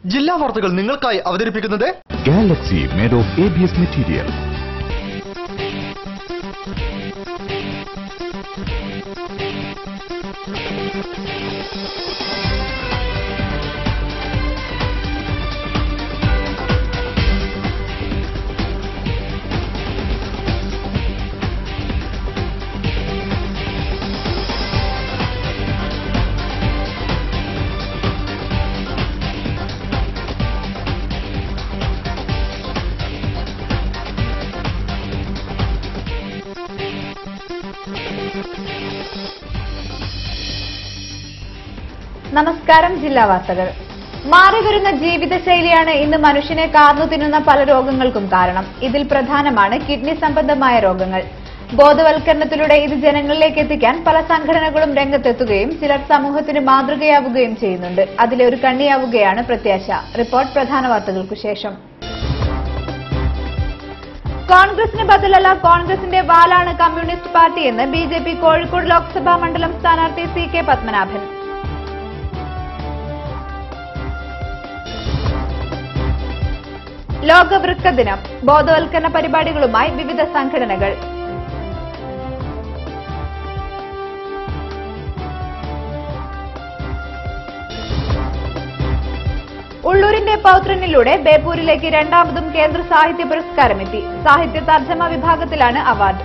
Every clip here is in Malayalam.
ജില്ലാ വാർത്തകൾ നിങ്ങൾക്കായി അവതരിപ്പിക്കുന്നത് Galaxy made of ABS material. നമസ്കാരം ജില്ലാ വാർത്തകൾ മാറിവരുന്ന ജീവിതശൈലിയാണ് ഇന്ന് മനുഷ്യനെ കാർന്നു തിന്നുന്ന പല രോഗങ്ങൾക്കും കാരണം ഇതിൽ പ്രധാനമാണ് കിഡ്നി സംബന്ധമായ രോഗങ്ങൾ ബോധവൽക്കരണത്തിലൂടെ ഇത് ജനങ്ങളിലേക്ക് എത്തിക്കാൻ പല സംഘടനകളും രംഗത്തെത്തുകയും ചിലർ സമൂഹത്തിന് മാതൃകയാവുകയും ചെയ്യുന്നുണ്ട് അതിലെ ഒരു കണ്ണിയാവുകയാണ് പ്രത്യാശ റിപ്പോർട്ട് പ്രധാന വാർത്തകൾക്കു ശേഷം കോൺഗ്രസിന് ബദലല്ല കോൺഗ്രസിന്റെ വാലാണ് കമ്മ്യൂണിസ്റ്റ് പാർട്ടി എന്ന് B J P Kozhikode Lok Sabha മണ്ഡലം സ്ഥാനാർത്ഥി സി കെ പത്മനാഭൻ ലോക വൃക്ക ദിനം ബോധവൽക്കരണ പരിപാടികളുമായി വിവിധ സംഘടനകൾ ഉള്ളൂരിന്റെ പൌത്രനിലൂടെ ബേപ്പൂരിലേക്ക് രണ്ടാമതും കേന്ദ്ര സാഹിത്യ പുരസ്കാരമെത്തി സാഹിത്യ തർജ്ജമ വിഭാഗത്തിലാണ് അവാർഡ്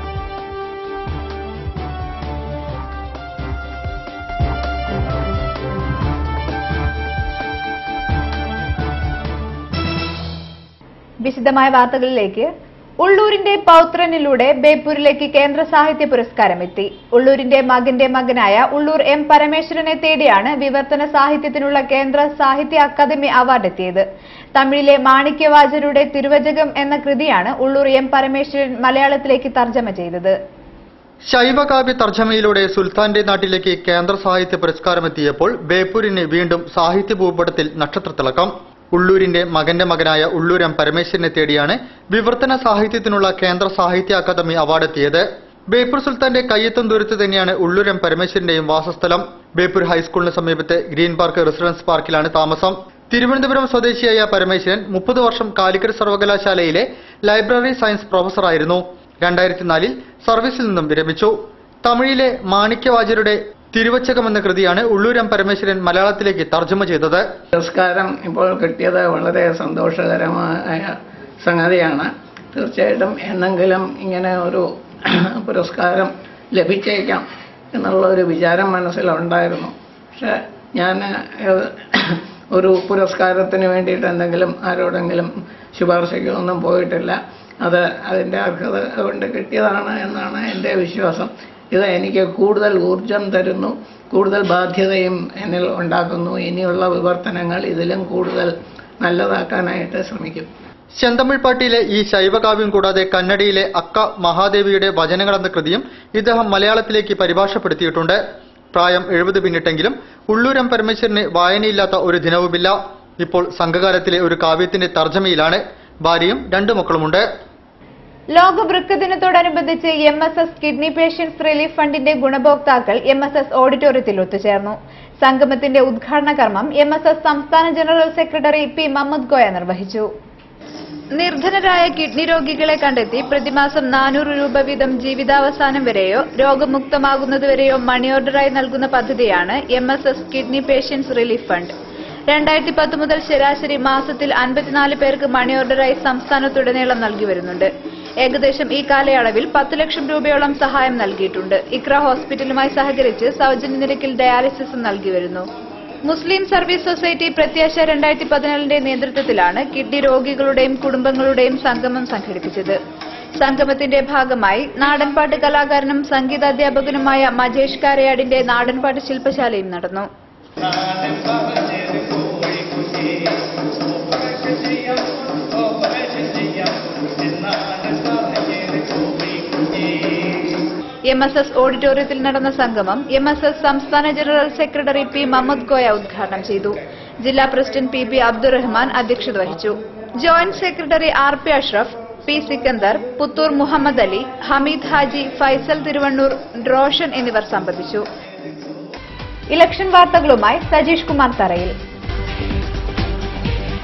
വിശദമായ വാർത്തകളിലേക്ക് ഉള്ളൂരിന്റെ പൌത്രനിലൂടെ ബേപ്പൂരിലേക്ക് കേന്ദ്ര സാഹിത്യ പുരസ്കാരം എത്തി ഉള്ളൂരിന്റെ മകന്റെ മകനായ ഉള്ളൂർ എം പരമേശ്വരനെ തേടിയാണ് വിവർത്തന സാഹിത്യത്തിനുള്ള കേന്ദ്ര സാഹിത്യ അക്കാദമി അവാർഡ് എത്തിയത് തമിഴിലെ മാണിക്യവാചരുടെ തിരുവചകം എന്ന കൃതിയാണ് ഉള്ളൂർ എം പരമേശ്വരൻ മലയാളത്തിലേക്ക് തർജ്ജമ ചെയ്തത് ശൈവകാവ്യ തർജ്ജമയിലൂടെ സുൽത്താന്റെ നാട്ടിലേക്ക് കേന്ദ്ര സാഹിത്യ പുരസ്കാരമെത്തിയപ്പോൾ ബേപ്പൂരിന് വീണ്ടും സാഹിത്യ ഭൂപടത്തിൽ നക്ഷത്രത്തിളക്കം ഉള്ളൂരിന്റെ മകന്റെ മകനായ ഉള്ളൂരം പരമേശ്വരനെ തേടിയാണ് വിവർത്തന സാഹിത്യത്തിനുള്ള കേന്ദ്ര സാഹിത്യ അക്കാദമി അവാർഡ് എത്തിയത് ബേപ്പൂർ സുൽത്താന്റെ കയ്യെത്തും ദൂരത്ത് തന്നെയാണ് ഉള്ളൂരം പരമേശ്വരന്റെയും വാസസ്ഥലം ബേപ്പൂർ ഹൈസ്കൂളിന് സമീപത്തെ ഗ്രീൻ പാർക്ക് റെസിഡൻസ് പാർക്കിലാണ് താമസം തിരുവനന്തപുരം സ്വദേശിയായ പരമേശ്വരൻ മുപ്പത് വർഷം കാലിക്കറ്റ് സർവകലാശാലയിലെ ലൈബ്രറി സയൻസ് പ്രൊഫസറായിരുന്നു രണ്ടായിരത്തി നാലിൽ സർവീസിൽ നിന്നും വിരമിച്ചു തമിഴിലെ മാണിക്യവാചരുടെ തിരുവച്ചകം എന്ന കൃതിയാണ് ഉള്ളൂരം പരമേശ്വരൻ മലയാളത്തിലേക്ക് തർജ്ജമ ചെയ്തത് പുരസ്കാരം ഇപ്പോൾ കിട്ടിയത് വളരെ സന്തോഷകരമായ സംഗതിയാണ് തീർച്ചയായിട്ടും എന്നെങ്കിലും ഇങ്ങനെ ഒരു പുരസ്കാരം ലഭിച്ചേക്കാം എന്നുള്ള ഒരു വിചാരം മനസ്സിലുണ്ടായിരുന്നു പക്ഷെ ഞാൻ ഏഹ്, ഒരു പുരസ്കാരത്തിന് വേണ്ടിയിട്ട് എന്തെങ്കിലും ആരോടെങ്കിലും ശുപാർശയ്ക്കോ ഒന്നും പോയിട്ടില്ല അത് അതിൻ്റെ അർഹത കൊണ്ട് കിട്ടിയതാണ് എന്നാണ് എൻ്റെ വിശ്വാസം ഇത് എനിക്ക് കൂടുതൽ ഊർജം തരുന്നു കൂടുതൽ ബാധ്യതയും എന്നിൽ ഉണ്ടാക്കുന്നു ഇനിയുള്ള വിവർത്തനങ്ങൾ ഇതിലും കൂടുതൽ നല്ലതാക്കാനായിട്ട് ശ്രമിക്കും ചെന്തമിഴ് പാട്ടിയിലെ ഈ ശൈവകാവ്യം കൂടാതെ കന്നഡയിലെ അക്ക മഹാദേവിയുടെ വചനങ്ങൾ എന്ന കൃതിയും ഇദ്ദേഹം മലയാളത്തിലേക്ക് പരിഭാഷപ്പെടുത്തിയിട്ടുണ്ട് പ്രായം എഴുപത് പിന്നിട്ടെങ്കിലും ഉള്ളൂരം പരമേശ്വരന് വായനയില്ലാത്ത ഒരു ദിനവുമില്ല ഇപ്പോൾ സംഘകാലത്തിലെ ഒരു കാവ്യത്തിന്റെ തർജ്ജമയിലാണ് ഭാര്യയും രണ്ടു മക്കളുമുണ്ട് ലോക വൃക്ക ദിനത്തോടനുബന്ധിച്ച് M S S kidney patients relief ഫണ്ടിന്റെ ഗുണഭോക്താക്കൾ എം എസ് എസ് ഓഡിറ്റോറിയത്തിൽ ഒത്തുചേർന്നു സംഗമത്തിന്റെ ഉദ്ഘാടന കർമ്മം എം എസ് എസ് സംസ്ഥാന general secretary P Mammad Koya നിർവഹിച്ചു നിർധനരായ കിഡ്നി രോഗികളെ കണ്ടെത്തി പ്രതിമാസം നാനൂറ് രൂപ വീതം ജീവിതാവസാനം വരെയോ രോഗമുക്തമാകുന്നതുവരെയോ മണി ഓർഡറായി നൽകുന്ന പദ്ധതിയാണ് M S S kidney patients relief fund രണ്ടായിരത്തി പത്ത് മുതൽ ശരാശരി മാസത്തിൽ അൻപത്തിനാല് പേർക്ക് മണി ഓർഡറായി സംസ്ഥാനത്തുടനീളം നൽകി വരുന്നുണ്ട് ഏകദേശം ഈ കാലയളവിൽ പത്ത് ലക്ഷം രൂപയോളം സഹായം നൽകിയിട്ടുണ്ട് ഇക്ര ഹോസ്പിറ്റലുമായി സഹകരിച്ച് സൗജന്യ നിരക്കിൽ ഡയാലിസിസ് നൽകി വരുന്നു മുസ്ലിം സർവീസ് സൊസൈറ്റി പ്രത്യാശ രണ്ടായിരത്തി പതിനാലിന്റെ നേതൃത്വത്തിലാണ് കിഡ്നി രോഗികളുടെയും കുടുംബങ്ങളുടെയും സംഗമം സംഘടിപ്പിച്ചത് സംഗമത്തിന്റെ ഭാഗമായി നാടൻപാട്ട് കലാകാരനും സംഗീതാധ്യാപകനുമായ മജേഷ് കാരയാടിന്റെ നാടൻപാട്ട് ശില്പശാലയും നടന്നു എം എസ് എസ് ഓഡിറ്റോറിയത്തിൽ നടന്ന സംഗമം എം എസ് എസ് സംസ്ഥാന general secretary P Mammad Koya ഉദ്ഘാടനം ചെയ്തു ജില്ലാ പ്രസിഡന്റ് പി ബി അബ്ദുറഹ്മാൻ അധ്യക്ഷത വഹിച്ചു joint secretary R P Ashraf P Sikandar Puthur Muhammad Ali Hameed Haji Faisal Thiruvannur Roshan എന്നിവർ സംബന്ധിച്ചു ഇലക്ഷൻ വാർത്തകളുമായി സജീഷ് കുമാർ തറയിൽ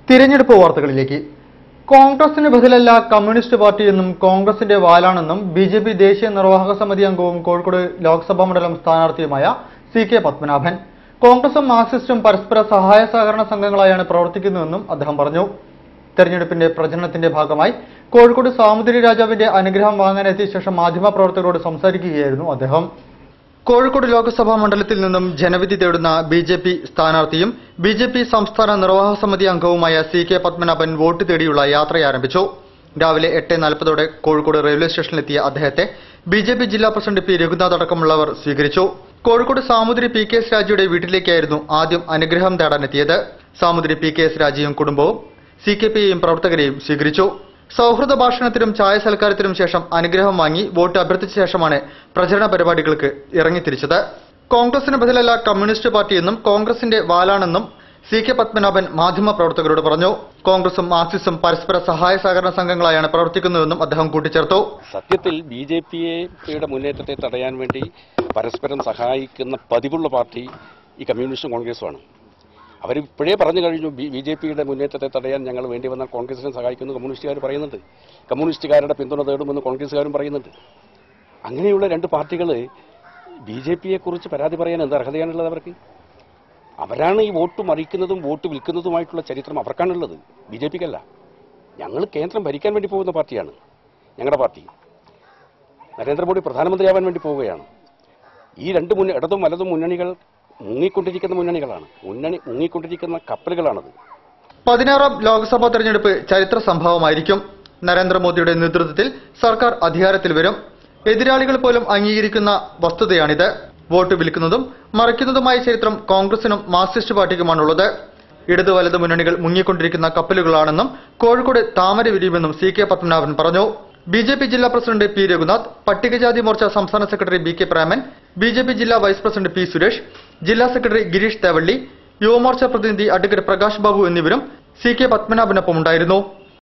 തിരഞ്ഞെടുപ്പ് വാർത്തകളിലേക്ക് കോൺഗ്രസിന് ബദലല്ല കമ്മ്യൂണിസ്റ്റ് പാർട്ടി എന്നും കോൺഗ്രസിന്റെ വാലാണെന്നും ബി ജെ പി ദേശീയ നിർവാഹക സമിതി അംഗവും കോഴിക്കോട് ലോക്സഭാ മണ്ഡലം സ്ഥാനാർത്ഥിയുമായ സി കെ പത്മനാഭൻ കോൺഗ്രസും മാർക്സിസ്റ്റും പരസ്പര സഹായ സഹകരണ സംഘങ്ങളായാണ് പ്രവർത്തിക്കുന്നതെന്നും അദ്ദേഹം പറഞ്ഞു തെരഞ്ഞെടുപ്പിന്റെ പ്രചരണത്തിന്റെ ഭാഗമായി കോഴിക്കോട് സാമുദ്രി രാജാവിന്റെ അനുഗ്രഹം വാങ്ങാനെത്തിയ ശേഷം മാധ്യമപ്രവർത്തകരോട് സംസാരിക്കുകയായിരുന്നു അദ്ദേഹം കോഴിക്കോട് ലോക്സഭാ മണ്ഡലത്തിൽ നിന്നും ജനവിധി തേടുന്ന ബി ജെ പി സ്ഥാനാർത്ഥിയും ബി ജെ പി സംസ്ഥാന നിർവാഹക സമിതി അംഗവുമായ സി കെ പത്മനാഭൻ വോട്ട് തേടിയുള്ള യാത്ര ആരംഭിച്ചു രാവിലെ എട്ട് നാൽപ്പതോടെ കോഴിക്കോട് റെയിൽവേ സ്റ്റേഷനിലെത്തിയ അദ്ദേഹത്തെ ബി ജെ പി ജില്ലാ പ്രസിഡന്റ് പി രഘുനാഥ് അടക്കമുള്ളവർ സ്വീകരിച്ചു Kozhikode Samoothiri P K S രാജയുടെ വീട്ടിലേക്കായിരുന്നു ആദ്യം അനുഗ്രഹം തേടാനെത്തിയത് സാമുദ്രി പി കെ എസ് രാജയും കുടുംബവും സി കെ പിയെയും പ്രവർത്തകരെയും സ്വീകരിച്ചു സൗഹൃദ ഭാഷണത്തിനും ചായ സൽക്കാരത്തിനും ശേഷം അനുഗ്രഹം വാങ്ങി വോട്ട് അഭ്യർത്ഥിച്ച ശേഷമാണ് പ്രചരണ പരിപാടികൾക്ക് ഇറങ്ങിത്തിരിച്ചത് കോൺഗ്രസിന് ബദലല്ല കമ്മ്യൂണിസ്റ്റ് പാർട്ടിയെന്നും കോൺഗ്രസിന്റെ വാലാണെന്നും സി കെ പത്മനാഭൻ മാധ്യമപ്രവർത്തകരോട് പറഞ്ഞു കോൺഗ്രസും മാർക്സിസ്റ്റും പരസ്പര സഹായ സഹകരണ സംഘങ്ങളായാണ് പ്രവർത്തിക്കുന്നതെന്നും അദ്ദേഹം കൂട്ടിച്ചേർത്തു സത്യത്തിൽ ബി ജെ പിയുടെ മുന്നേറ്റത്തെ തടയാൻ വേണ്ടി പരസ്പരം സഹായിക്കുന്ന പതിവുള്ള പാർട്ടി ഈ കമ്മ്യൂണിസ്റ്റും കോൺഗ്രസുമാണ് അവരിപ്പോഴേ പറഞ്ഞു കഴിഞ്ഞു ബി ബി ജെ പിയുടെ മുന്നേറ്റത്തെ തടയാൻ ഞങ്ങൾ വേണ്ടി വന്നാൽ കോൺഗ്രസിനെ സഹായിക്കുന്നു കമ്മ്യൂണിസ്റ്റുകാർ പറയുന്നുണ്ട് കമ്മ്യൂണിസ്റ്റുകാരുടെ പിന്തുണ തേടുമെന്ന് കോൺഗ്രസ്സുകാരും പറയുന്നുണ്ട് അങ്ങനെയുള്ള രണ്ട് പാർട്ടികൾ ബി ജെ പിയെക്കുറിച്ച് പരാതി പറയാൻ എന്ത് അർഹതയാണുള്ളത് അവർക്ക് അവരാണ് ഈ വോട്ട് മറിക്കുന്നതും വോട്ട് വിൽക്കുന്നതുമായിട്ടുള്ള ചരിത്രം അവർക്കാണുള്ളത് ബി ജെ പിക്കല്ല ഞങ്ങൾ കേന്ദ്രം ഭരിക്കാൻ വേണ്ടി പോകുന്ന പാർട്ടിയാണ് ഞങ്ങളുടെ പാർട്ടി നരേന്ദ്രമോദി പ്രധാനമന്ത്രിയാവാൻ വേണ്ടി പോവുകയാണ് ഈ രണ്ട് മുന്ന ഇടതും വലതും മുന്നണികൾ മുങ്ങിക്കൊണ്ടിരിക്കുന്ന മുന്നണികളാണ് മുന്നണി മുങ്ങിക്കൊണ്ടിരിക്കുന്ന കപ്പലുകളാണത് പതിനാറാം ലോക്സഭാ തെരഞ്ഞെടുപ്പ് ചരിത്ര സംഭവമായിരിക്കും നരേന്ദ്രമോദിയുടെ നേതൃത്വത്തിൽ സർക്കാർ അധികാരത്തിൽ വരും എതിരാളികൾ പോലും അംഗീകരിക്കുന്ന വസ്തുതയാണിത് വോട്ട് വിൽക്കുന്നതും മറിക്കുന്നതുമായ ചരിത്രം കോൺഗ്രസിനും മാർക്സിസ്റ്റ് പാർട്ടിക്കുമാണുള്ളത് ഇടതു വലത് മുന്നണികൾ മുങ്ങിക്കൊണ്ടിരിക്കുന്ന കപ്പലുകളാണെന്നും കോഴിക്കോട് താമര വിരിയുമെന്നും സി കെ പത്മനാഭൻ പറഞ്ഞു ബി ജെ പി ജില്ലാ പ്രസിഡന്റ് പി രഘുനാഥ് പട്ടികജാതി മോർച്ച സംസ്ഥാന secretary B K Preman B J P ജില്ലാ വൈസ് പ്രസിഡന്റ് പി സുരേഷ് ജില്ലാ സെക്രട്ടറി ഗിരീഷ് തേവള്ളി യുവമോർച്ച പ്രതിനിധി അഡ്വക്കേറ്റ് പ്രകാശ് ബാബു എന്നിവരും സി കെ പത്മനാഭനൊപ്പം ഉണ്ടായിരുന്നു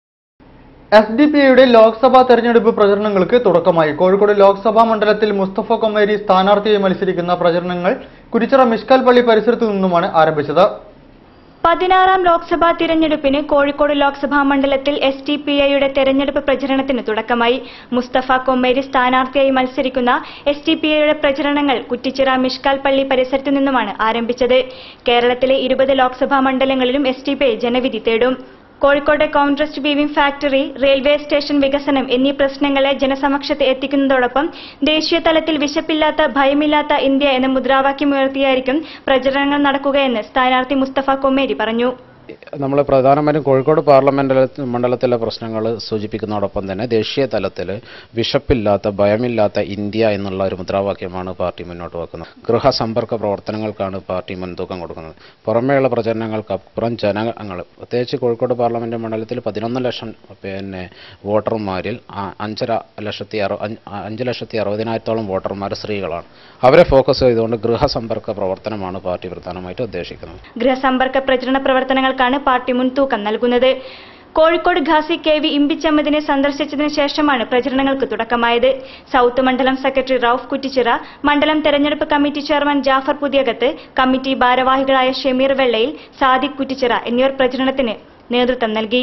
എസ് ഡി പി ഐയുടെ ലോക്സഭാ തെരഞ്ഞെടുപ്പ് പ്രചരണങ്ങൾക്ക് തുടക്കമായി കോഴിക്കോട് ലോക്സഭാ മണ്ഡലത്തിൽ മുസ്തഫ കൊമ്മേരി സ്ഥാനാർത്ഥിയായി മത്സരിക്കുന്ന പ്രചരണങ്ങൾ കുരിച്ചിറ മിഷ്കാൽ പള്ളി പരിസരത്തു നിന്നുമാണ് ആരംഭിച്ചത് പതിനാറാം ലോക്സഭാ തിരഞ്ഞെടുപ്പിന് കോഴിക്കോട് ലോക്സഭാ മണ്ഡലത്തിൽ എസ് ടി പി ഐയുടെ തെരഞ്ഞെടുപ്പ് പ്രചരണത്തിന് തുടക്കമായി മുസ്തഫ കൊമ്മേരി സ്ഥാനാർത്ഥിയായി മത്സരിക്കുന്ന എസ് ടി പി ഐയുടെ പ്രചരണങ്ങൾ കുറ്റിച്ചിറ മിഷ്കാൽ പള്ളി പരിസരത്തു നിന്നുമാണ് ആരംഭിച്ചത് കേരളത്തിലെ ഇരുപത് ലോക്സഭാ മണ്ഡലങ്ങളിലും എസ് ടി പി ഐ ജനവിധി തേടും Kozhikode Comtrust weaving factory railway station വികസനം എന്നീ പ്രശ്നങ്ങളെ ജനസമക്ഷത്ത് എത്തിക്കുന്നതോടൊപ്പം ദേശീയ തലത്തിൽ വിശപ്പില്ലാത്ത ഭയമില്ലാത്ത ഇന്ത്യ എന്ന മുദ്രാവാക്യമുയർത്തിയായിരിക്കും പ്രചരണങ്ങൾ നടക്കുകയെന്ന് സ്ഥാനാർത്ഥി മുസ്തഫ കൊമ്മേരി പറഞ്ഞു നമ്മൾ പ്രധാനമായും കോഴിക്കോട് പാർലമെന്റ് മണ്ഡലത്തിലെ പ്രശ്നങ്ങൾ സൂചിപ്പിക്കുന്നതോടൊപ്പം തന്നെ ദേശീയ തലത്തിൽ വിശപ്പില്ലാത്ത ഭയമില്ലാത്ത ഇന്ത്യ എന്നുള്ള ഒരു മുദ്രാവാക്യമാണ് പാർട്ടി മുന്നോട്ട് വെക്കുന്നത് ഗൃഹസമ്പർക്ക പ്രവർത്തനങ്ങൾക്കാണ് പാർട്ടി മുൻതൂക്കം കൊടുക്കുന്നത് പുറമേയുള്ള പ്രചരണങ്ങൾക്കപ്പുറം ജനങ്ങൾ പ്രത്യേകിച്ച് കോഴിക്കോട് പാർലമെന്റ് മണ്ഡലത്തിൽ പതിനൊന്ന് ലക്ഷം പിന്നെ വോട്ടർമാരിൽ ആ- അഞ്ചര ലക്ഷത്തി അറു അഞ്ച് അഞ്ച് ലക്ഷത്തി അറുപതിനായിരത്തോളം വോട്ടർമാർ സ്ത്രീകളാണ് അവരെ ഫോക്കസ് ചെയ്തുകൊണ്ട് ഗൃഹസമ്പർക്ക പ്രവർത്തനമാണ് പാർട്ടി പ്രധാനമായിട്ട് ഉദ്ദേശിക്കുന്നത് ഗൃഹസമ്പർക്ക പ്രചരണ പ്രവർത്തനങ്ങൾക്കാണ് പാർട്ടി മുൻതൂക്കം നൽകുന്നത് കോഴിക്കോട് ഘാസി കെ വി ഇമ്പിച്ചമ്മദിനെ സന്ദർശിച്ചതിന് ശേഷമാണ് പ്രചരണങ്ങൾക്ക് തുടക്കമായത് സൗത്ത് മണ്ഡലം സെക്രട്ടറി റൌഫ് കുറ്റിച്ചിറ മണ്ഡലം തെരഞ്ഞെടുപ്പ് committee chairman Jafar Puthiyakath committee ഭാരവാഹികളായ ഷമീർ വെള്ളയിൽ സാദിഖ് കുറ്റിച്ചിറ എന്നിവർ പ്രചരണത്തിന് നേതൃത്വം നൽകി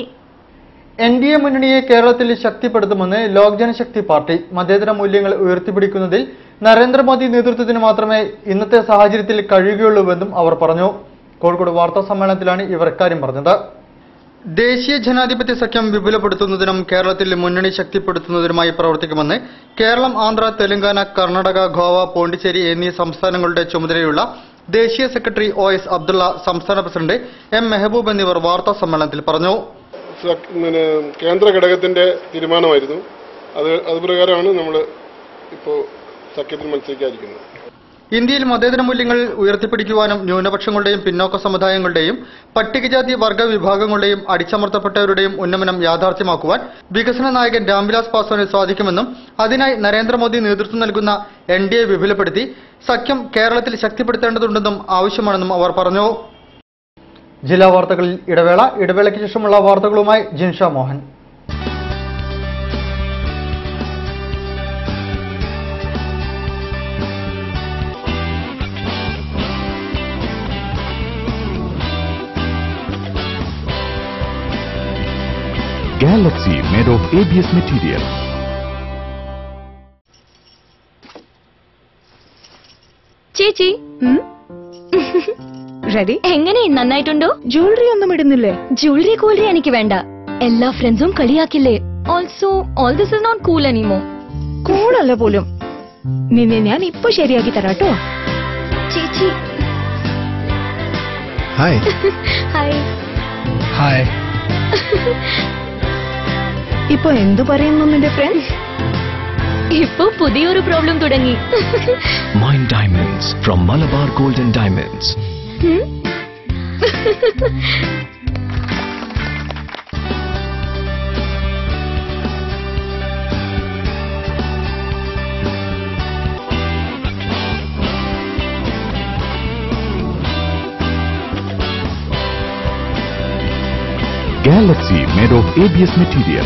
എൻ ഡി എ മുന്നണിയെ കേരളത്തിൽ ശക്തിപ്പെടുത്തുമെന്ന് ലോക് ജനശക്തി പാർട്ടി മതേതര മൂല്യങ്ങൾ ഉയർത്തിപ്പിടിക്കുന്നതിൽ നരേന്ദ്രമോദി നേതൃത്വത്തിന് മാത്രമേ ഇന്നത്തെ സാഹചര്യത്തിൽ കഴിയുകയുള്ളൂവെന്നും അവർ പറഞ്ഞു കോഴിക്കോട് വാർത്താ സമ്മേളനത്തിലാണ് ഇവർ ഇക്കാര്യം പറഞ്ഞത് ദേശീയ ജനാധിപത്യ സഖ്യം വിപുലപ്പെടുത്തുന്നതിനും കേരളത്തിൽ മുന്നണി ശക്തിപ്പെടുത്തുന്നതിനുമായി പ്രവർത്തിക്കുമെന്ന് കേരളം ആന്ധ്ര തെലങ്കാന കർണാടക ഗോവ പോണ്ടിച്ചേരി എന്നീ സംസ്ഥാനങ്ങളുടെ ചുമതലയുള്ള ദേശീയ സെക്രട്ടറി ഒ എസ് അബ്ദുള്ള സംസ്ഥാന പ്രസിഡന്റ് എം മെഹബൂബ് എന്നിവർ വാർത്താ സമ്മേളനത്തിൽ പറഞ്ഞു സഖ്- പിന്നെ കേന്ദ്ര ഘടകത്തിന്റെ തീരുമാനമായിരുന്നു അത് അതുപ്രകാരമാണ് നമ്മൾ ഇപ്പോൾ സഖ്യത്തിൽ മത്സരിക്കാതിരിക്കുന്നത് ഇന്ത്യയിൽ മതേതര മൂല്യങ്ങൾ ഉയർത്തിപ്പിടിക്കുവാനും ന്യൂനപക്ഷങ്ങളുടെയും പിന്നോക്ക സമുദായങ്ങളുടെയും പട്ടികജാതി വർഗ വിഭാഗങ്ങളുടെയും അടിച്ചമർത്തപ്പെട്ടവരുടെയും ഉന്നമനം യാഥാർത്ഥ്യമാക്കുവാൻ വികസന നായകൻ രാംവിലാസ് പാസ്വാന് സാധിക്കുമെന്നും അതിനായി നരേന്ദ്രമോദി നേതൃത്വം നൽകുന്ന എൻ ഡി എ വിപുലപ്പെടുത്തി സഖ്യം കേരളത്തിൽ ശക്തിപ്പെടുത്തേണ്ടതുണ്ടെന്നും ആവശ്യമാണെന്നും അവർ പറഞ്ഞു ജില്ലാ വാർത്തകളിൽ ഇടവേള ഇടവേളയ്ക്ക് ശേഷമുള്ള വാർത്തകളുമായി Jinsha Mohan Galaxy made of ABS material. ചേച്ചി റെഡി എങ്ങനെ നന്നായിട്ടുണ്ടോ ജ്വല്ലറി ഒന്നും ഇടുന്നില്ലേ ജ്വല്ലറി കൂളറി എനിക്ക് വേണ്ട എല്ലാ ഫ്രണ്ട്സും കളിയാക്കില്ലേ also all this is not cool എനിമോ കൂളല്ല പോലും നിന്നെ ഞാൻ ഇപ്പൊ ശരിയാക്കി തരാട്ടോ ചേച്ചി ഹായ് ഹായ് ഹായ് ഇപ്പൊ എന്തു പറയുന്നു നിന്റെ ഫ്രണ്ട്സ് ഇപ്പൊ പുതിയൊരു പ്രോബ്ലം തുടങ്ങി Mind Diamonds from Malabar Golden Diamonds. ഉം? Galaxy made of ABS material.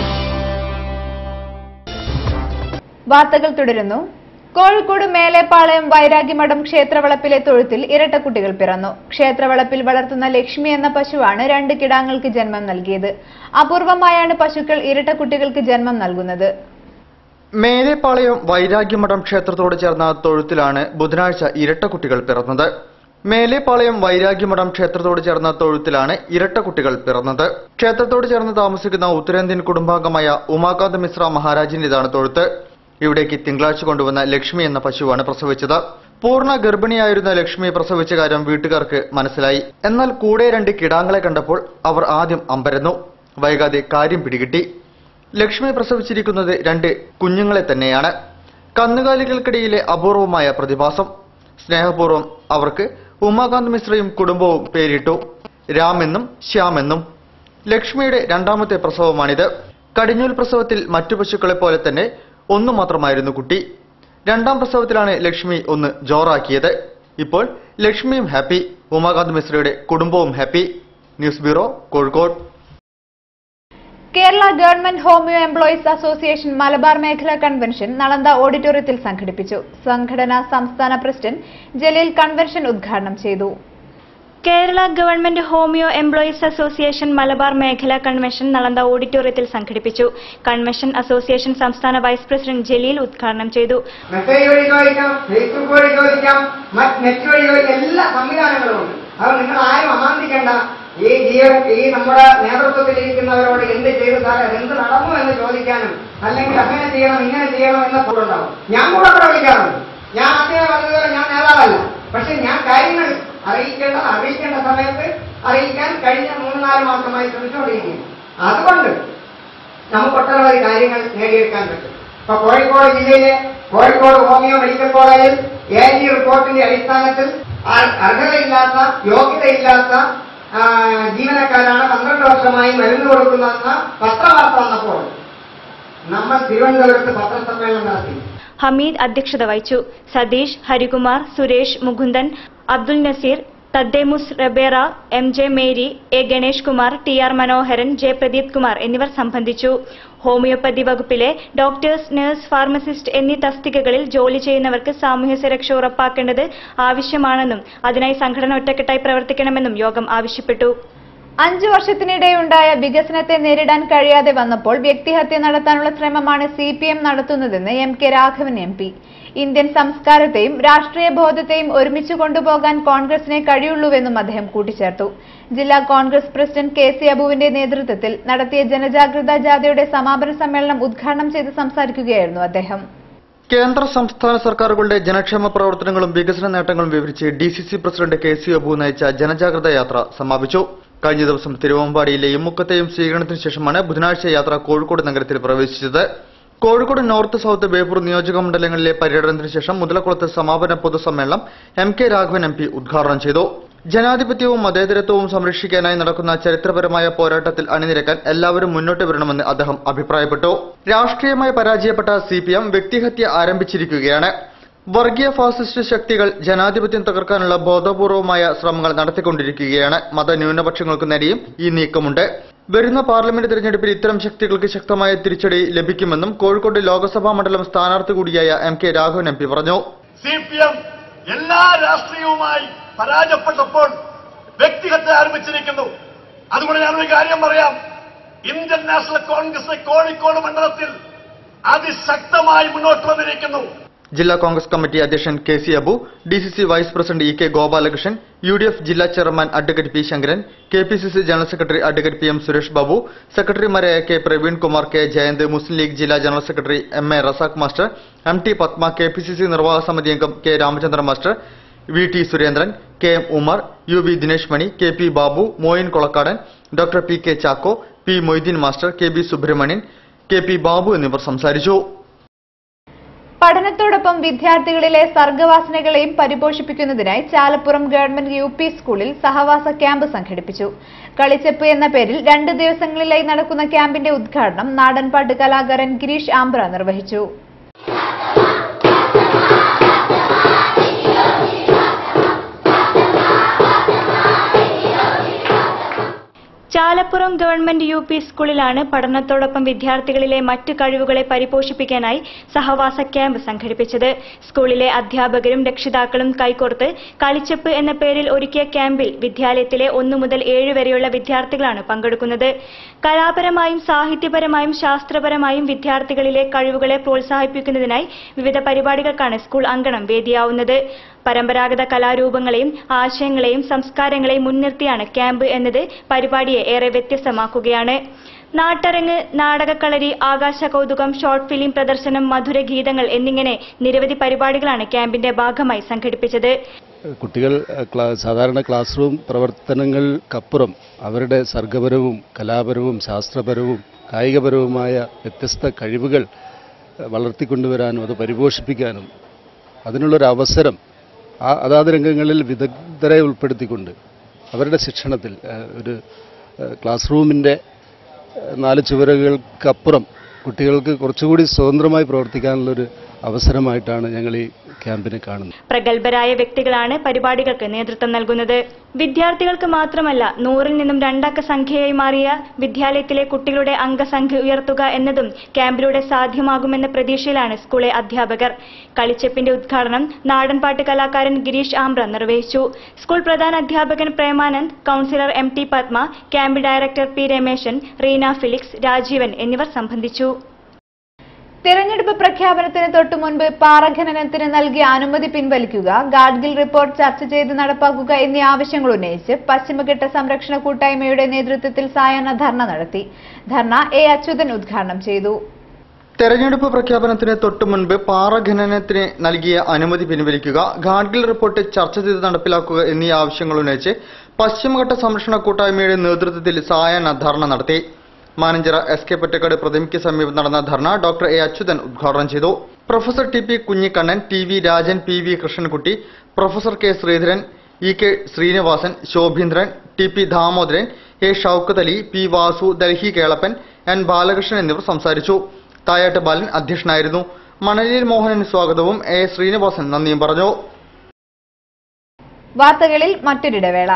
വാർത്തകൾ തുടരുന്നു കോഴിക്കോട് മേലേപ്പാളയം വൈരാഗ്യമഠം ക്ഷേത്രവളപ്പിലെ തൊഴുത്തിൽ ഇരട്ടക്കുട്ടികൾ പിറന്നു ക്ഷേത്രവളപ്പിൽ വളർത്തുന്ന ലക്ഷ്മി എന്ന പശുവാണ് രണ്ട് കിടാങ്ങൾക്ക് ജന്മം നൽകിയത് അപൂർവമായാണ് പശുക്കൾ ഇരട്ടക്കുട്ടികൾക്ക് ജന്മം നൽകുന്നത് മേലെപ്പാളയം വൈരാഗ്യമഠം ക്ഷേത്രത്തോട് ചേർന്ന തൊഴുത്തിലാണ് ബുധനാഴ്ച ഇരട്ടക്കുട്ടികൾ പിറന്നത് മേലെപ്പാളയം വൈരാഗ്യമഠം ക്ഷേത്രത്തോട് ചേർന്ന തൊഴുത്തിലാണ് ഇരട്ടക്കുട്ടികൾ പിറന്നത് ക്ഷേത്രത്തോട് ചേർന്ന് താമസിക്കുന്ന ഉത്തരേന്ത്യൻ കുടുംബാംഗമായ ഉമാകാന്ത് മിശ്ര മഹാരാജിന്റേതാണ് തൊഴുത്ത് ഇവിടേക്ക് തിങ്കളാഴ്ച കൊണ്ടുവന്ന ലക്ഷ്മി എന്ന പശുവാണ് പ്രസവിച്ചത് പൂർണ്ണ ഗർഭിണിയായിരുന്ന ലക്ഷ്മി പ്രസവിച്ച കാര്യം വീട്ടുകാർക്ക് മനസ്സിലായി എന്നാൽ കൂടെ രണ്ട് കിടാങ്ങളെ കണ്ടപ്പോൾ അവർ ആദ്യം അമ്പരന്നു വൈകാതെ കാര്യം പിടികിട്ടി ലക്ഷ്മി പ്രസവിച്ചിരിക്കുന്നത് രണ്ട് കുഞ്ഞുങ്ങളെ തന്നെയാണ് കന്നുകാലികൾക്കിടയിലെ അപൂർവമായ പ്രതിഭാസം സ്നേഹപൂർവ്വം അവർക്ക് ഉമാകാന്ത് മിശ്രയും കുടുംബവും പേരിട്ടു രാമെന്നും ശ്യാമെന്നും ലക്ഷ്മിയുടെ രണ്ടാമത്തെ പ്രസവമാണിത് കടിഞ്ഞൂൽ പ്രസവത്തിൽ മറ്റു പശുക്കളെ പോലെ തന്നെ ഒന്നു മാത്രമായിരുന്നു കുട്ടി രണ്ടാം പ്രസവത്തിലാണ് ലക്ഷ്മി ഒന്ന് ജോറാക്കിയത് ഇപ്പോൾ ലക്ഷ്മിയും ഹാപ്പി ഉമാകാന്ത് മിശ്രയുടെ കുടുംബവും happy news bureau Kozhikode Kerala government homeo employees association Malabar മേഖലാ കൺവെൻഷൻ നളന്ദ ഓഡിറ്റോറിയത്തിൽ സംഘടിപ്പിച്ചു സംഘടനാ സംസ്ഥാന പ്രസിഡന്റ് ജലീൽ കൺവെൻഷൻ ഉദ്ഘാടനം ചെയ്തു Kerala government homeo employees association Malabar മേഖലാ കൺവെൻഷൻ നളന്ദ ഓഡിറ്റോറിയത്തിൽ സംഘടിപ്പിച്ചു കൺവെൻഷൻ അസോസിയേഷൻ സംസ്ഥാന വൈസ് പ്രസിഡന്റ് ജലീൽ ഉദ്ഘാടനം ചെയ്തു മെസ്സേജ് വഴി ചോദിക്കാം ഫേസ്ബുക്ക് വഴി ചോദിക്കാം മറ്റ് നെറ്റ് വഴി ചോദിക്കാം എല്ലാ സംവിധാനങ്ങളും ഉണ്ട് അത് നിങ്ങൾ ആരും അമാന്തിക്കേണ്ട ഈ ജീവൻ ഈ നമ്മുടെ നേതൃത്വത്തിലിരിക്കുന്നവരോട് എന്ത് ചെയ്തു സാറേ എന്ത് നടന്നു എന്ന് ചോദിക്കാനും അല്ലെങ്കിൽ അങ്ങനെ ചെയ്യണം ഇങ്ങനെ ചെയ്യണം എന്ന ഉണ്ടാവും ഞാൻ കൂടെ അവിടെ വിളിക്കാറുണ്ട് ഞാൻ ആദ്യമേ പറഞ്ഞതുപോലെ ഞാൻ നേതാവല്ല പക്ഷെ ഞാൻ കാര്യങ്ങൾ അറിയിക്കേണ്ടത് അറിയിക്കേണ്ട സമയത്ത് അറിയിക്കാൻ കഴിഞ്ഞ മൂന്ന് നാല് മാസമായി ശ്രമിച്ചുകൊണ്ടിരിക്കുന്നു അതുകൊണ്ട് നമുക്ക് ഒട്ടനവധി കാര്യങ്ങൾ നേടിയെടുക്കാൻ പറ്റും ഇപ്പൊ കോഴിക്കോട് ജില്ലയിലെ കോഴിക്കോട് ഹോമിയോ മെഡിക്കൽ കോളേജിൽ എ ജി റിപ്പോർട്ടിന്റെ അടിസ്ഥാനത്തിൽ അർ- അർഹതയില്ലാത്ത യോഗ്യതയില്ലാത്ത ആ, ജീവനക്കാരാണ് പന്ത്രണ്ട് വർഷമായി മരുന്ന് കൊടുക്കുന്നതെന്ന പത്രവാർത്ത വന്നപ്പോൾ നമ്മൾ തിരുവനന്തപുരത്ത് പത്രസമ്മേളനം നടത്തി ഹമീദ് അധ്യക്ഷത വഹിച്ചു സതീഷ് ഹരികുമാർ സുരേഷ് മുകുന്ദൻ അബ്ദുൽ നസീർ തദ്ദേമുസ് റബേറ M J Mary A Ganesh Kumar T R Manoharan J Pradeep Kumar എന്നിവർ സംബന്ധിച്ചു ഹോമിയോപ്പതി വകുപ്പിലെ ഡോക്ടേഴ്സ് നഴ്സ് ഫാർമസിസ്റ്റ് എന്നീ തസ്തികകളിൽ ജോലി ചെയ്യുന്നവർക്ക് സാമൂഹ്യ സുരക്ഷ ഉറപ്പാക്കേണ്ടത് ആവശ്യമാണെന്നും അതിനായി സംഘടന ഒറ്റക്കെട്ടായി പ്രവർത്തിക്കണമെന്നും യോഗം ആവശ്യപ്പെട്ടു അഞ്ചു വർഷത്തിനിടെയുണ്ടായ വികസനത്തെ നേരിടാൻ കഴിയാതെ വന്നപ്പോൾ വ്യക്തിഹത്യ നടത്താനുള്ള ശ്രമമാണ് സി പി എം നടത്തുന്നതെന്ന് M K Raghavan M P Indian സംസ്കാരത്തെയും രാഷ്ട്രീയ ബോധത്തെയും ഒരുമിച്ച് കൊണ്ടുപോകാൻ കോൺഗ്രസിനെ കഴിയുള്ളൂവെന്നും അദ്ദേഹം കൂട്ടിച്ചേർത്തു ജില്ലാ കോൺഗ്രസ് പ്രസിഡന്റ് കെ സി അബുവിന്റെ നേതൃത്വത്തിൽ നടത്തിയ ജനജാഗ്രതാ ജാഥയുടെ സമാപന സമ്മേളനം ഉദ്ഘാടനം ചെയ്ത് സംസാരിക്കുകയായിരുന്നു അദ്ദേഹം കേന്ദ്ര സംസ്ഥാന സർക്കാരുകളുടെ ജനക്ഷേമ പ്രവർത്തനങ്ങളും വികസന നേട്ടങ്ങളും വിവരിച്ച് D C C president K C Abu നയിച്ച ജനജാഗ്രത യാത്ര സമാപിച്ചു കഴിഞ്ഞ ദിവസം തിരുവമ്പാടിയിലെയും മുക്കത്തെയും സ്വീകരണത്തിന് ശേഷമാണ് ബുധനാഴ്ച യാത്ര കോഴിക്കോട് നഗരത്തിൽ പ്രവേശിച്ചത് കോഴിക്കോട് നോർത്ത് സൌത്ത് ബേപ്പൂർ നിയോജക മണ്ഡലങ്ങളിലെ പര്യടനത്തിന് ശേഷം മുതലക്കുളത്ത് സമാപന പൊതുസമ്മേളനം M K Raghavan M P ഉദ്ഘാടനം ചെയ്തു ജനാധിപത്യവും മതേതരത്വവും സംരക്ഷിക്കാനായി നടക്കുന്ന ചരിത്രപരമായ പോരാട്ടത്തിൽ അണിനിരക്കാൻ എല്ലാവരും മുന്നോട്ട് വരണമെന്ന് അദ്ദേഹം അഭിപ്രായപ്പെട്ടു രാഷ്ട്രീയമായി പരാജയപ്പെട്ട സി പി എം വ്യക്തിഹത്യ ആരംഭിച്ചിരിക്കുകയാണ് വർഗീയ ഫാസിസ്റ്റ് ശക്തികൾ ജനാധിപത്യം തകർക്കാനുള്ള ബോധപൂർവമായ ശ്രമങ്ങൾ നടത്തിക്കൊണ്ടിരിക്കുകയാണ് മതന്യൂനപക്ഷങ്ങൾക്ക് നേരെയും ഈ നീക്കമുണ്ട് വരുന്ന പാർലമെന്റ് തെരഞ്ഞെടുപ്പിൽ ഇത്തരം ശക്തികൾക്ക് ശക്തമായ തിരിച്ചടി ലഭിക്കുമെന്നും കോഴിക്കോട് ലോക്സഭാ മണ്ഡലം സ്ഥാനാർത്ഥി കൂടിയായ M K Raghavan M P പറഞ്ഞു സി പി എം എല്ലാ രാഷ്ട്രീയവുമായി പരാജയപ്പെട്ടപ്പോൾ വ്യക്തിഹത്യ ആരംഭിച്ചിരിക്കുന്നു അതുകൊണ്ട് ഞാനൊരു കാര്യം പറയാം ഇന്ത്യൻ നാഷണൽ കോൺഗ്രസ് കോഴിക്കോട് മണ്ഡലത്തിൽ അതിശക്തമായി മുന്നോട്ട് വന്നിരിക്കുന്നു ജില്ലാ കോൺഗ്രസ് കമ്മിറ്റി അധ്യക്ഷൻ K C Abu D C C vice president E K Gopalakrishnan U D F ജില്ലാ chairman advocate P Sankaran K P C C general secretary advocate P M Suresh Babu സെക്രട്ടറിമാരായ കെ പ്രവീൺ കുമാർ കെ ജയന്ത് മുസ്ലിം ലീഗ് ജില്ലാ general secretary M A Razak master M T Padma K P C C നിർവാഹക സമിതി അംഗം K Ramachandran master V T Surendran K M Umar U V Dinesh Mani K P Babu Moin Kolakkadan doctor P K Chacko P Moideen master K B Subrahmanyan K P Babu എന്നിവർ സംസാരിച്ചു പഠനത്തോടൊപ്പം വിദ്യാർത്ഥികളിലെ സർഗവാസനകളെയും പരിപോഷിപ്പിക്കുന്നതിനായി ചാലപ്പുറം ഗവൺമെന്റ് യു പി സ്കൂളിൽ സഹവാസ ക്യാമ്പ് സംഘടിപ്പിച്ചു കളിച്ചെപ്പ് എന്ന പേരിൽ രണ്ട് ദിവസങ്ങളിലായി നടക്കുന്ന ക്യാമ്പിന്റെ ഉദ്ഘാടനം നാടൻപാട്ട് കലാകാരൻ ഗിരീഷ് ആംബ്ര നിർവഹിച്ചു ചാലപ്പുറം ഗവൺമെന്റ് യു പി സ്കൂളിലാണ് പഠനത്തോടൊപ്പം വിദ്യാർത്ഥികളിലെ മറ്റു കഴിവുകളെ പരിപോഷിപ്പിക്കാനായി സഹവാസ ക്യാമ്പ് സംഘടിപ്പിച്ചത് സ്കൂളിലെ അധ്യാപകരും രക്ഷിതാക്കളും കൈകോർത്ത് കളിച്ചപ്പ് എന്ന പേരിൽ ഒരുക്കിയ ക്യാമ്പിൽ വിദ്യാലയത്തിലെ ഒന്നു മുതൽ ഏഴ് വരെയുള്ള വിദ്യാർത്ഥികളാണ് പങ്കെടുക്കുന്നത് കലാപരമായും സാഹിത്യപരമായും ശാസ്ത്രപരമായും വിദ്യാർത്ഥികളിലെ കഴിവുകളെ പ്രോത്സാഹിപ്പിക്കുന്നതിനായി വിവിധ പരിപാടികൾക്കാണ് സ്കൂൾ അങ്കണം വേദിയാവുന്നത് പരമ്പരാഗത കലാരൂപങ്ങളെയും ആശയങ്ങളെയും സംസ്കാരങ്ങളെയും മുൻനിർത്തിയാണ് ക്യാമ്പ് എന്നത് പരിപാടിയെ ഏറെ വ്യത്യസ്തമാക്കുകയാണ് നാട്ടരങ്ങ് നാടകക്കളരി ആകാശ കൗതുകം ഷോർട്ട് ഫിലിം പ്രദർശനം മധുരഗീതങ്ങൾ എന്നിങ്ങനെ നിരവധി പരിപാടികളാണ് ക്യാമ്പിന്റെ ഭാഗമായി സംഘടിപ്പിച്ചത് കുട്ടികൾ അഹ്, ക്ലാ- സാധാരണ ക്ലാസ് റൂം പ്രവർത്തനങ്ങൾക്കപ്പുറം അവരുടെ സർഗപരവും കലാപരവും ശാസ്ത്രപരവും കായികപരവുമായ വ്യത്യസ്ത കഴിവുകൾ അഹ്, വളർത്തിക്കൊണ്ടുവരാനും അത് പരിപോഷിപ്പിക്കാനും അതിനുള്ളൊരു അവസരം ആ അതാത് രംഗങ്ങളിൽ വിദഗ്ധരെ ഉൾപ്പെടുത്തിക്കൊണ്ട് അവരുടെ ശിക്ഷണത്തിൽ അഹ്, ഒരു അഹ്, ക്ലാസ് റൂമിൻ്റെ അഹ്, നാല് ചുവരുകൾക്കപ്പുറം കുട്ടികൾക്ക് കുറച്ചുകൂടി സ്വതന്ത്രമായി പ്രവർത്തിക്കാനുള്ളൊരു അവസരമായിട്ടാണ് ഞങ്ങൾ ഈ ക്യാമ്പിനെ കാണുന്നത് പ്രഗത്ഭരായ വ്യക്തികളാണ് പരിപാടികൾക്ക് നേതൃത്വം നൽകുന്നത് വിദ്യാർത്ഥികൾക്ക് മാത്രമല്ല നൂറിൽ നിന്നും രണ്ടക്ക സംഖ്യയായി മാറിയ വിദ്യാലയത്തിലെ കുട്ടികളുടെ അംഗസംഖ്യ ഉയർത്തുക എന്നതും ക്യാമ്പിലൂടെ സാധ്യമാകുമെന്ന പ്രതീക്ഷയിലാണ് സ്കൂളിലെ അധ്യാപകർ കളിച്ചെപ്പിന്റെ ഉദ്ഘാടനം നാടൻപാട്ട് കലാകാരൻ ഗിരീഷ് ആംബ്ര നിർവഹിച്ചു സ്കൂൾ പ്രധാന അധ്യാപകൻ Premanand councillor M T Padma camp director P Rameshan Reena Felix Rajeevan എന്നിവർ സംബന്ധിച്ചു തെരഞ്ഞെടുപ്പ് പ്രഖ്യാപനത്തിന് തൊട്ടു മുൻപ് പാറ ഖനനത്തിന് നൽകിയ അനുമതി പിൻവലിക്കുക ഗാഡ്ഗിൽ റിപ്പോർട്ട് ചർച്ച ചെയ്ത് നടപ്പാക്കുക എന്നീ ആവശ്യങ്ങൾ ഉന്നയിച്ച് പശ്ചിമഘട്ട സംരക്ഷണ കൂട്ടായ്മയുടെ നേതൃത്വത്തിൽ സായാഹ്ന ധർണ നടത്തി ധർണ എ അച്യുതൻ ഉദ്ഘാടനം ചെയ്തു തെരഞ്ഞെടുപ്പ് പ്രഖ്യാപനത്തിന് തൊട്ടു മുൻപ് പാറ ഖനനത്തിന് നൽകിയ അനുമതി പിൻവലിക്കുക ഗാഡ്ഗിൽ റിപ്പോർട്ട് ചർച്ച ചെയ്ത് നടപ്പിലാക്കുക എന്നീ ആവശ്യങ്ങൾ ഉന്നയിച്ച് പശ്ചിമഘട്ട സംരക്ഷണ കൂട്ടായ്മയുടെ നേതൃത്വത്തിൽ സായാഹ്ന ധർണ നടത്തി മാനഞ്ചിറ എസ് കെ പൊറ്റക്കാട് പ്രതിമയ്ക്ക് സമീപം നടന്ന ധർണ ഡോക്ടർ എ അച്യുതൻ ഉദ്ഘാടനം ചെയ്തു professor T P Kunhikannan T V Rajan P V Krishnankutty professor K Sreedharan E K Sreenivasan Sobhindran T P Damodaran A Shoukath Ali P Vasu Delhi Kelappan N Balakrishnan എന്നിവർ സംസാരിച്ചു തായാട്ട് ബാലൻ അധ്യക്ഷനായിരുന്നു മണലിൽ മോഹനൻ സ്വാഗതവും എ ശ്രീനിവാസൻ നന്ദിയും പറഞ്ഞു വാർത്തകളിൽ മറ്റൊരിടവേള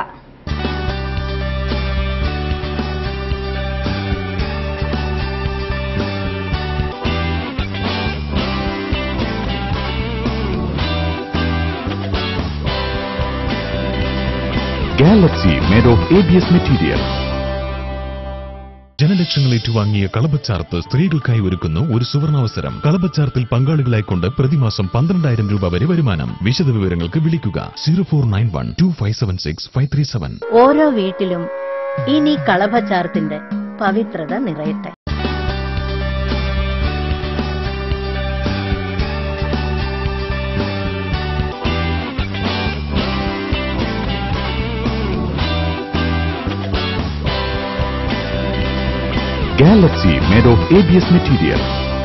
Galaxy made of ABS material. ജനലക്ഷങ്ങൾ ഏറ്റുവാങ്ങിയ കളഭച്ചാർത്ത് സ്ത്രീകൾക്കായി ഒരുക്കുന്നു ഒരു സുവർണാവസരം കളഭച്ചാർത്തിൽ പങ്കാളികളായിക്കൊണ്ട് പ്രതിമാസം പന്ത്രണ്ടായിരം രൂപ വരെ വരുമാനം വിശദ വിവരങ്ങൾക്ക് വിളിക്കുക zero four nine one two five seven six five three seven ഓരോ വീട്ടിലും ഇനി കളഭച്ചാർത്തിന്റെ പവിത്രത നിറയട്ടെ Galaxy made of ABS material.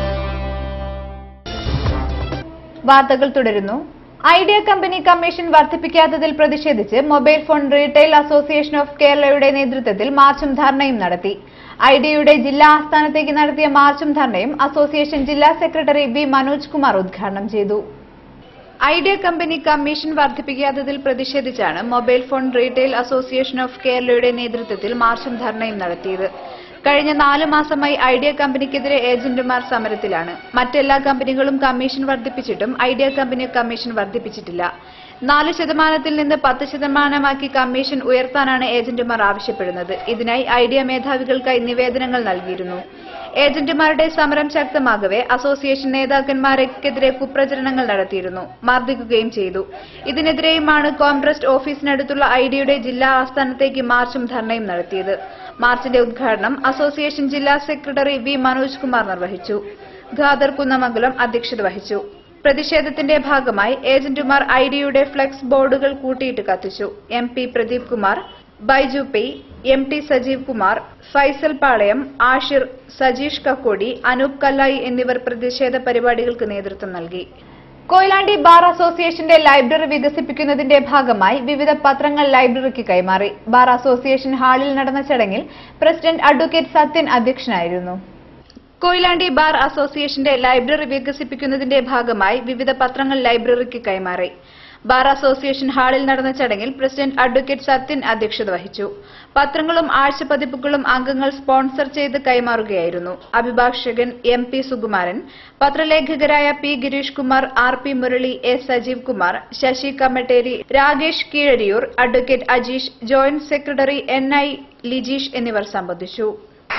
വാർത്തകൾ തുടരുന്നു ഐഡിയ കമ്പനി കമ്മീഷൻ വർദ്ധിപ്പിക്കാത്തതിൽ പ്രതിഷേധിച്ച് mobile phone retail association of കേരളയുടെ നേതൃത്വത്തിൽ മാർച്ചും ധർണയും നടത്തി ഐഡിയയുടെ ജില്ലാ ആസ്ഥാനത്തേക്ക് നടത്തിയ മാർച്ചും ധർണയും അസോസിയേഷൻ ജില്ലാ സെക്രട്ടറി വി മനോജ് കുമാർ ഉദ്ഘാടനം ചെയ്തു ഐഡിയ കമ്പനി കമ്മീഷൻ വർദ്ധിപ്പിക്കാത്തതിൽ പ്രതിഷേധിച്ചാണ് mobile phone retail association of കേരളയുടെ നേതൃത്വത്തിൽ മാർച്ചും ധർണയും നടത്തിയത് കഴിഞ്ഞ നാല് മാസമായി ഐഡിയ കമ്പനിക്കെതിരെ ഏജന്റുമാർ സമരത്തിലാണ് മറ്റെല്ലാ കമ്പനികളും കമ്മീഷൻ വർദ്ധിപ്പിച്ചിട്ടും ഐഡിയ കമ്പനി കമ്മീഷൻ വർദ്ധിപ്പിച്ചിട്ടില്ല നാല് ശതമാനത്തിൽ നിന്ന് പത്ത് ശതമാനമാക്കി കമ്മീഷൻ ഉയർത്താനാണ് ഏജന്റുമാർ ആവശ്യപ്പെടുന്നത് ഇതിനായി ഐഡിയ മേധാവികൾക്കായി നിവേദനങ്ങൾ നൽകിയിരുന്നു ഏജന്റുമാരുടെ സമരം ശക്തമാകവെ അസോസിയേഷൻ നേതാക്കന്മാർക്കെതിരെ കുപ്രചരണങ്ങൾ നടത്തിയിരുന്നു മർദ്ദിക്കുകയും ചെയ്തു ഇതിനെതിരെയുമാണ് കോംട്രസ്റ്റ് ഓഫീസിനടുത്തുള്ള ഐഡിയയുടെ ജില്ലാ ആസ്ഥാനത്തേക്ക് മാർച്ചും ധർണയും നടത്തിയത് മാർച്ചിന്റെ ഉദ്ഘാടനം അസോസിയേഷൻ ജില്ലാ സെക്രട്ടറി വി മനോജ് കുമാർ നിർവഹിച്ചു ഖാദർ കുന്നമംഗലം അധ്യക്ഷത വഹിച്ചു പ്രതിഷേധത്തിന്റെ ഭാഗമായി ഏജന്റുമാർ ഐഡിയുടെ ഫ്ലെക്സ് ബോർഡുകൾ കൂട്ടിയിട്ട് കത്തിച്ചു M P Pradeep Kumar Baiju P M T Sajeev Kumar Faisal Palayam Ashir Sajeesh Kakkodi Anoop Kallai എന്നിവർ പ്രതിഷേധ പരിപാടികൾക്ക് നേതൃത്വം നൽകി കൊയിലാണ്ടി ബാർ അസോസിയേഷന്റെ ലൈബ്രറി വികസിപ്പിക്കുന്നതിന്റെ ഭാഗമായി വിവിധ പത്രങ്ങൾ ലൈബ്രറിക്ക് കൈമാറി ബാർ അസോസിയേഷൻ ഹാളിൽ നടന്ന ചടങ്ങിൽ പ്രസിഡന്റ് അഡ്വക്കേറ്റ് സത്യൻ അധ്യക്ഷനായിരുന്നു കൊയിലാണ്ടി ബാർ അസോസിയേഷന്റെ ലൈബ്രറി വികസിപ്പിക്കുന്നതിന്റെ ഭാഗമായി വിവിധ പത്രങ്ങൾ ലൈബ്രറിക്ക് കൈമാറി ബാർ അസോസിയേഷൻ ഹാളിൽ നടന്ന ചടങ്ങിൽ പ്രസിഡന്റ് അഡ്വക്കേറ്റ് സത്യൻ അധ്യക്ഷത വഹിച്ചു പത്രങ്ങളും ആഴ്ചപ്പതിപ്പുകളും അംഗങ്ങൾ സ്പോൺസർ ചെയ്ത് കൈമാറുകയായിരുന്നു അഭിഭാഷകൻ എം പി സുകുമാരൻ പത്രലേഖകരായ P Girish Kumar R P Murali S Sajeev Kumar Sasi Kammateri Rakesh Keezhariyur advocate Ajeesh joint secretary N I Lijeesh എന്നിവർ സംബന്ധിച്ചു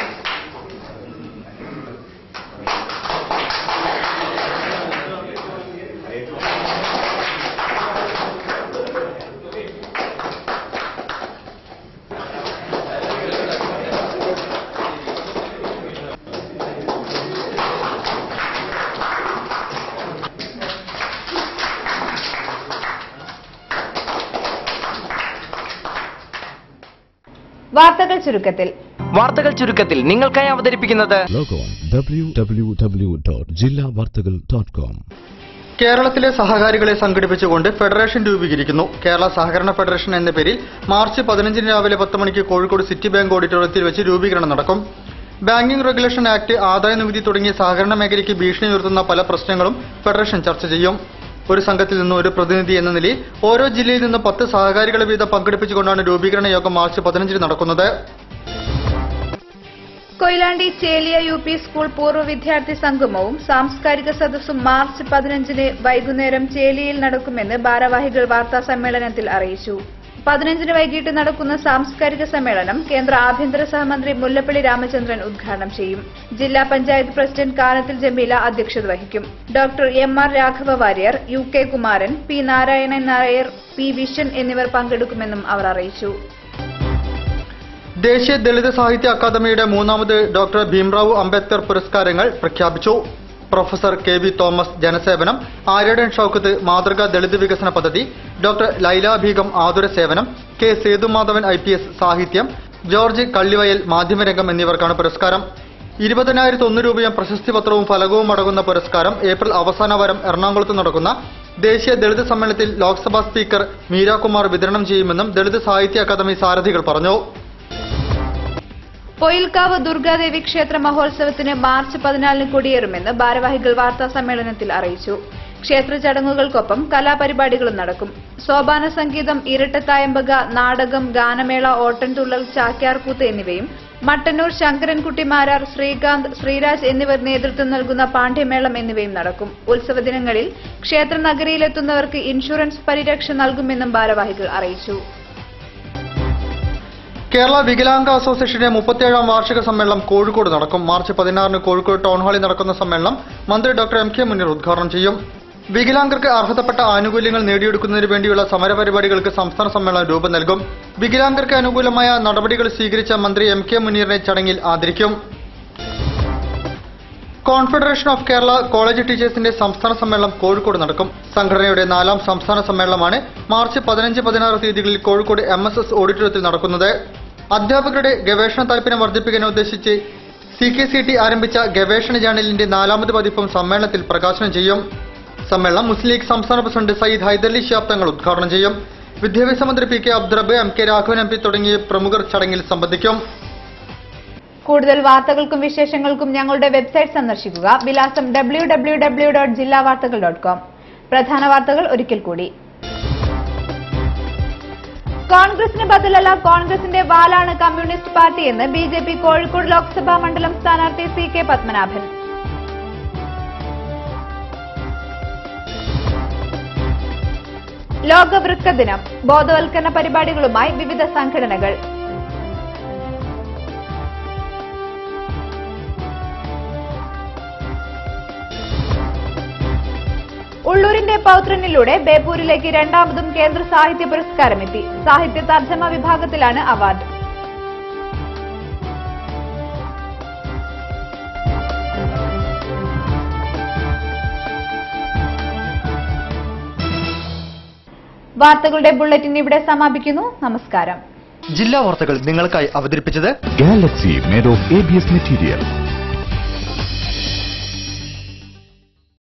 വാർത്തകൾ ചുരുക്കത്തിൽ വാർത്തകൾ ചുരുക്കത്തിൽ നിങ്ങൾക്കായി അവതരിപ്പിക്കുന്നത് ലോഗോൺ www.jillavartagal.com കേരളത്തിലെ സഹകാരികളെ സംഘടിപ്പിച്ചുകൊണ്ട് ഫെഡറേഷൻ രൂപീകരിക്കുന്നു കേരള സഹകരണ ഫെഡറേഷൻ എന്ന പേരിൽ മാർച്ച് പതിനഞ്ചിന് രാവിലെ പത്ത് മണിക്ക് കോഴിക്കോട് സിറ്റി ബാങ്ക് ഓഡിറ്റോറിയത്തിൽ വെച്ച് രൂപീകരണം നടക്കും ബാങ്കിംഗ് റെഗുലേഷൻ ആക്ട് ആദായ നികുതി തുടങ്ങിയ സഹകരണ മേഖലയ്ക്ക് ഭീഷണി ഉയർത്തുന്ന പല പ്രശ്നങ്ങളും ഫെഡറേഷൻ ചർച്ച ചെയ്യും ഒരു സംഘത്തിൽ നിന്ന് ഒരു പ്രതിനിധി എന്ന നിലയിൽ ഓരോ ജില്ലയിൽ നിന്ന് പത്ത് സഹകാരികളെ വീതം പങ്കെടുപ്പിച്ചുകൊണ്ടാണ് രൂപീകരണ യോഗം മാർച്ച് പതിനഞ്ചിന് നടക്കുന്നത് Koyilandy Cheliya U P school പൂർവ്വ വിദ്യാർത്ഥി സംഗമവും സാംസ്കാരിക സദസ്സും മാർച്ച് പതിനഞ്ചിന് വൈകുന്നേരം ചേലിയിൽ നടക്കുമെന്ന് ഭാരവാഹികൾ വാർത്താ സമ്മേളനത്തിൽ അറിയിച്ചു പതിനഞ്ചിന് വൈകിട്ട് നടക്കുന്ന സാംസ്കാരിക സമ്മേളനം കേന്ദ്ര ആഭ്യന്തര സഹമന്ത്രി മുല്ലപ്പള്ളി രാമചന്ദ്രൻ ഉദ്ഘാടനം ചെയ്യും ജില്ലാ പഞ്ചായത്ത് പ്രസിഡന്റ് കാനത്തിൽ ജമീല അധ്യക്ഷത വഹിക്കും doctor M R Raghava Warrier U K Kumaran P Narayanan Nair P Vishan എന്നിവർ പങ്കെടുക്കുമെന്നും അവർ അറിയിച്ചു ദേശീയ ദളിത് സാഹിത്യ അക്കാദമിയുടെ മൂന്നാമത് ഡോക്ടർ ഭീംറാവു അംബേദ്കർ പുരസ്കാരങ്ങൾ പ്രഖ്യാപിച്ചു പ്രൊഫസർ കെ വി തോമസ് ജനസേവനം ആര്യടൻ ഷൌക്കത്ത് മാതൃകാ ദളിത് വികസന പദ്ധതി ഡോക്ടർ ലൈല ബീഗം ആതുര സേവനം K Sethumadhavan I P S സാഹിത്യം ജോർജ് കള്ളിവയൽ മാധ്യമരംഗം എന്നിവർക്കാണ് പുരസ്കാരം ഇരുപതിനായിരത്തി ഒന്ന് രൂപയും പ്രശസ്തി പത്രവും ഫലകവും അടങ്ങുന്ന പുരസ്കാരം ഏപ്രിൽ അവസാന വാരം എറണാകുളത്ത് നടക്കുന്ന ദേശീയ ദളിത് സമ്മേളനത്തിൽ ലോക്സഭാ സ്പീക്കർ മീരാകുമാർ വിതരണം ചെയ്യുമെന്നും ദളിത് സാഹിത്യ അക്കാദമി സാരഥികൾ പറഞ്ഞു പൊയിൽക്കാവ് ദുർഗാദേവി ക്ഷേത്ര മഹോത്സവത്തിന് മാർച്ച് പതിനാലിന് കൊടിയേറുമെന്ന് ഭാരവാഹികൾ വാർത്താ സമ്മേളനത്തിൽ അറിയിച്ചു ക്ഷേത്ര ചടങ്ങുകൾക്കൊപ്പം കലാപരിപാടികളും നടക്കും സോപാന സംഗീതം ഇരട്ടത്തായമ്പക നാടകം ഗാനമേള ഓട്ടൻതുള്ളൽ ചാക്യാർകൂത്ത് എന്നിവയും മട്ടന്നൂർ ശങ്കരൻകുട്ടി മാരാർ ശ്രീകാന്ത് ശ്രീരാജ് എന്നിവർ നേതൃത്വം നൽകുന്ന പാണ്ഡ്യമേളം എന്നിവയും നടക്കും ഉത്സവ ദിനങ്ങളിൽ ക്ഷേത്ര നഗരിയിലെത്തുന്നവർക്ക് ഇൻഷുറൻസ് പരിരക്ഷ നൽകുമെന്നും ഭാരവാഹികൾ അറിയിച്ചു കേരള വികലാംഗ അസോസിയേഷന്റെ മുപ്പത്തിയേഴാം വാർഷിക സമ്മേളനം കോഴിക്കോട് നടക്കും മാർച്ച് പതിനാറിന് കോഴിക്കോട് ടൗൺ ഹാളിൽ നടക്കുന്ന സമ്മേളനം മന്ത്രി ഡോക്ടർ എം കെ മുനീർ ഉദ്ഘാടനം ചെയ്യും വികലാംഗർക്ക് അർഹതപ്പെട്ട ആനുകൂല്യങ്ങൾ നേടിയെടുക്കുന്നതിന് വേണ്ടിയുള്ള സമരപരിപാടികൾക്ക് സംസ്ഥാന സമ്മേളനം രൂപം നൽകും വികലാംഗർക്ക് അനുകൂലമായ നടപടികൾ സ്വീകരിച്ച മന്ത്രി എം കെ മുനീറിനെ ചടങ്ങിൽ ആദരിക്കും കോൺഫെഡറേഷൻ ഓഫ് കേരള കോളേജ് ടീച്ചേഴ്സിന്റെ സംസ്ഥാന സമ്മേളനം കോഴിക്കോട് നടക്കും സംഘടനയുടെ നാലാം സംസ്ഥാന സമ്മേളനമാണ് മാർച്ച് പതിനഞ്ച് പതിനാറ് തീയതികളിൽ കോഴിക്കോട് എം എസ് എസ് ഓഡിറ്റോറിയത്തിൽ നടക്കുന്നത് അധ്യാപകരുടെ ഗവേഷണ താല്പര്യം വർദ്ധിപ്പിക്കാൻ ഉദ്ദേശിച്ച് സി കെ സി ടി ആരംഭിച്ച ഗവേഷണ ജേണലിന്റെ നാലാമത് പതിപ്പും സമ്മേളനത്തിൽ പ്രകാശനം ചെയ്യും സമ്മേളനം മുസ്ലിം ലീഗ് സംസ്ഥാന പ്രസിഡന്റ് സയ്യിദ് ഹൈദരലി ശിഹാബ് തങ്ങൾ ഉദ്ഘാടനം ചെയ്യും വിദ്യാഭ്യാസ മന്ത്രി P K Abdurabb M K Raghavan M P തുടങ്ങിയ പ്രമുഖർ ചടങ്ങിൽ സംബന്ധിക്കും കൂടുതൽ വാർത്തകൾക്കും വിശേഷങ്ങൾക്കും ഞങ്ങളുടെ വെബ്സൈറ്റ് സന്ദർശിക്കുക വിലാസം ഡബ്ല്യൂ ഡബ്ല്യൂ ഡബ്ല്യൂ ഡോട്ട് ജില്ലാ വാർത്തകൾ ഡോട്ട് കോം പ്രധാന വാർത്തകൾ ഒരിക്കൽ കൂടി കോൺഗ്രസിന് ബദലല്ല കോൺഗ്രസിന്റെ വാലാണ് കമ്മ്യൂണിസ്റ്റ് പാർട്ടിയെന്ന് B J P Kozhikode Lok Sabha മണ്ഡലം സ്ഥാനാർത്ഥി സി കെ പത്മനാഭൻ ലോക വൃക്ക ദിനം ബോധവൽക്കരണ പരിപാടികളുമായി വിവിധ സംഘടനകൾ ഉള്ളൂരിന്റെ പൗത്രനിലൂടെ ബേപ്പൂരിലേക്ക് രണ്ടാമതും കേന്ദ്ര സാഹിത്യ പുരസ്കാരമെത്തി സാഹിത്യ തർജ്ജമ വിഭാഗത്തിലാണ് അവാർഡ് വാർത്തകളുടെ ബുള്ളറ്റിൻ ഇവിടെ സമാപിക്കുന്നു നമസ്കാരം ജില്ലാ വാർത്തകൾ നിങ്ങൾക്കായി അവതരിപ്പിച്ചത് Galaxy made of ABS material.